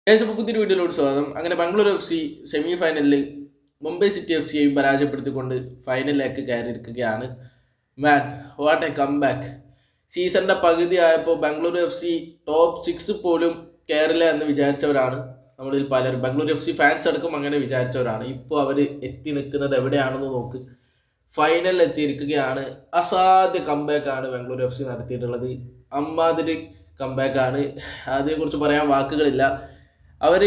ഏകദേശം പുതിയൊരു വീഡിയോയിലോട് സ്വാഗതം അങ്ങനെ ബാംഗ്ലൂർ എഫ് സി സെമി ഫൈനലിൽ മുംബൈ സിറ്റി എഫ് സിയെയും പരാജയപ്പെടുത്തിക്കൊണ്ട് ഫൈനലിലേക്ക് കയറിയിരിക്കുകയാണ് man what a comeback സീസണിൻ്റെ പകുതി ആയപ്പോൾ Bangalore F C top six പോലും കയറില്ല എന്ന് വിചാരിച്ചവരാണ് നമ്മളിൽ പലരും ബാംഗ്ലൂർ എഫ് സി ഫാൻസ് അടക്കം അങ്ങനെ വിചാരിച്ചവരാണ് ഇപ്പോൾ അവർ എത്തി നിൽക്കുന്നത് എവിടെയാണെന്ന് നോക്ക് ഫൈനലിൽ എത്തിയിരിക്കുകയാണ് അസാധ്യ കംബാക്കാണ് ബാംഗ്ലൂർ എഫ് സി നടത്തിയിട്ടുള്ളത് അമ്മാതിരി കംബാക്കാണ് അതിനെക്കുറിച്ച് പറയാൻ വാക്കുകളില്ല അവർ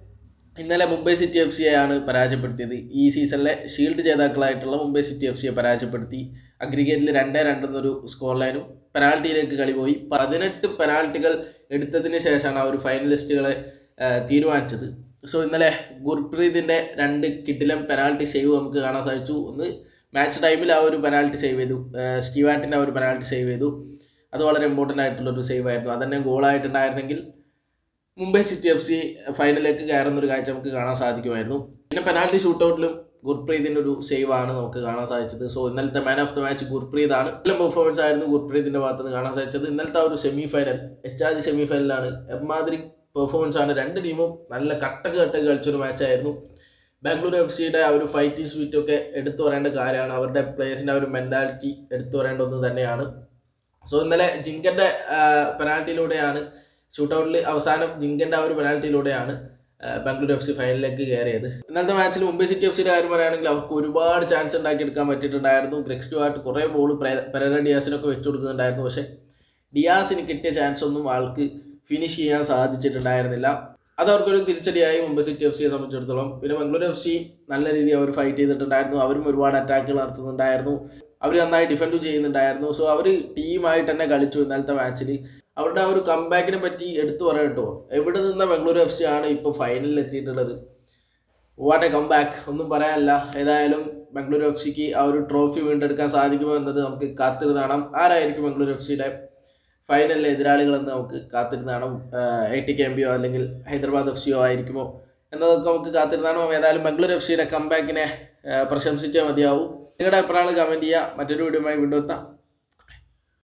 ഇന്നലെ മുംബൈ സിറ്റി എഫ് സിയെയാണ് പരാജയപ്പെടുത്തിയത് ഈ സീസണിലെ ഷീൽഡ് ജേതാക്കളായിട്ടുള്ള മുംബൈ സിറ്റി എഫ് സിയെ പരാജയപ്പെടുത്തി അഗ്രിഗേറ്റിൽ രണ്ടേ രണ്ടെന്നൊരു സ്കോർ ലൈനും പെനാൽറ്റിയിലേക്ക് കളി പോയി പതിനെട്ട് പെനാൽറ്റികൾ എടുത്തതിന് ശേഷമാണ് ആ ഒരു ഫൈനലിസ്റ്റുകളെ ആ, തീരുമാനിച്ചത് സോ ഇന്നലെ ഗുർപ്രീതിൻ്റെ രണ്ട് കിഡിലം പെനാൽറ്റി സേവ് നമുക്ക് കാണാൻ സാധിച്ചു ഒന്ന് മാച്ച് ടൈമിൽ ആ ഒരു പെനാൽറ്റി സേവ് ചെയ്തു സ്റ്റീവാറ്റിൻ്റെ ആ ഒരു പെനാൽറ്റി സേവ് ചെയ്തു അത് വളരെ ഇമ്പോർട്ടൻ്റ് ആയിട്ടുള്ളൊരു സേവ് ആയിരുന്നു അതന്നെ ഗോളായിട്ടുണ്ടായിരുന്നെങ്കിൽ മുംബൈ സിറ്റി എഫ് സി ഫൈനലിലേക്ക് കയറുന്ന ഒരു കാഴ്ച നമുക്ക് കാണാൻ സാധിക്കുമായിരുന്നു പിന്നെ പെനാൽറ്റി ഷൂട്ടൗട്ടിലും ഗുർപ്രീതിൻ്റെ ഒരു സേവ് ആണ് നമുക്ക് കാണാൻ സാധിച്ചത് സോ ഇന്നലത്തെ man of the match Gurpreet ആണ് നല്ല പെർഫോമൻസ് ആയിരുന്നു ഗുർപ്രീതിൻ്റെ ഭാഗത്ത് നിന്ന് കാണാൻ സാധിച്ചത് ഇന്നലത്തെ ആ ഒരു സെമി ഫൈനൽ എച്ചാജി സെമി ഫൈനലാണ് എമ്മാതിരി പെർഫോമൻസ് ആണ് രണ്ട് ടീമും നല്ല കട്ടക്ക് കട്ടക്ക് കളിച്ചൊരു മാച്ചായിരുന്നു ബാംഗ്ലൂർ എഫ് സിയുടെ ആ ഒരു ഫൈറ്റിംഗ് സ്വീറ്റ് ഒക്കെ എടുത്തു പറയേണ്ട കാര്യമാണ് അവരുടെ പ്ലേയേഴ്സിൻ്റെ ആ ഒരു മെൻറ്റാലിറ്റി എടുത്തു പറയേണ്ട ഒന്ന് തന്നെയാണ് സോ ഇന്നലെ ജിങ്കൻ്റെ പെനാൽറ്റിയിലൂടെയാണ് ഷൂട്ടൗട്ടിൽ അവസാനം ജിങ്കൻ്റെ ആ ഒരു പെനാൽറ്റിയിലൂടെയാണ് ആ, ബാംഗ്ലൂർ എഫ് സി ഫൈനലിലേക്ക് കയറിയത് ഇന്നലത്തെ മാച്ചിൽ മുംബൈ സിറ്റി എഫ് സിയുടെ കാര്യം പറയുകയാണെങ്കിൽ അവർക്ക് ഒരുപാട് ചാൻസ് ഉണ്ടാക്കിയെടുക്കാൻ പറ്റിയിട്ടുണ്ടായിരുന്നു ഗ്രെക്സ് സ്റ്റുവാർട്ട് കുറേ ബോൾ പെരര ഡിയാസിനൊക്കെ വെച്ചു കൊടുക്കുന്നുണ്ടായിരുന്നു പക്ഷേ ഡിയാസിന് കിട്ടിയ ചാൻസ് ഒന്നും ആൾക്ക് ഫിനിഷ് ചെയ്യാൻ സാധിച്ചിട്ടുണ്ടായിരുന്നില്ല അത് അവർക്കൊരു തിരിച്ചടിയായി മുംബൈ സിറ്റി എഫ് സിയെ സംബന്ധിച്ചിടത്തോളം പിന്നെ ബംഗളൂരു എഫ് സി നല്ല രീതിയിൽ അവർ ഫൈറ്റ് ചെയ്തിട്ടുണ്ടായിരുന്നു അവരും ഒരുപാട് അറ്റാക്കുകൾ നടത്തുന്നുണ്ടായിരുന്നു അവർ നന്നായി ഡിഫെൻഡ് ചെയ്യുന്നുണ്ടായിരുന്നു സോ അവർ ടീമായിട്ട് തന്നെ കളിച്ചു ഇന്നലത്തെ മാച്ചിൽ അവരുടെ ആ ഒരു കംബാക്കിനെ പറ്റി എടുത്തു പറയാം കേട്ടോ എവിടെ നിന്ന ബംഗളൂരു എഫ് സി ആണ് ഇപ്പോൾ ഫൈനലിൽ എത്തിയിട്ടുള്ളത് വാട്ട് എ കംബാക്ക് ഒന്നും പറയാനില്ല ഏതായാലും ബംഗളൂരു എഫ് സിക്ക് ആ ഒരു ട്രോഫി വീണ്ടെടുക്കാൻ സാധിക്കുമോ എന്നത് നമുക്ക് കാത്തിരുന്ന് കാണാം ആരായിരിക്കും ബംഗളൂരു എഫ് സിയുടെ ഫൈനലിലെ എതിരാളികളെന്ന് നമുക്ക് കാത്തിരുന്ന് കാണാം ഐ ടി കെ എം ബിയോ അല്ലെങ്കിൽ ഹൈദരാബാദ് എഫ് സിയോ ആയിരിക്കുമോ എന്നതൊക്കെ നമുക്ക് കാത്തിരുന്ന് കാണാം ഏതായാലും ബംഗളൂരു എഫ് സിയുടെ കംബാക്കിനെ പ്രശംസിച്ചേ മതിയാവും നിങ്ങളുടെ അഭിപ്രായങ്ങൾ കമൻറ്റ് ചെയ്യുക മറ്റൊരു വീഡിയോയുമായി വീണ്ടും എത്താം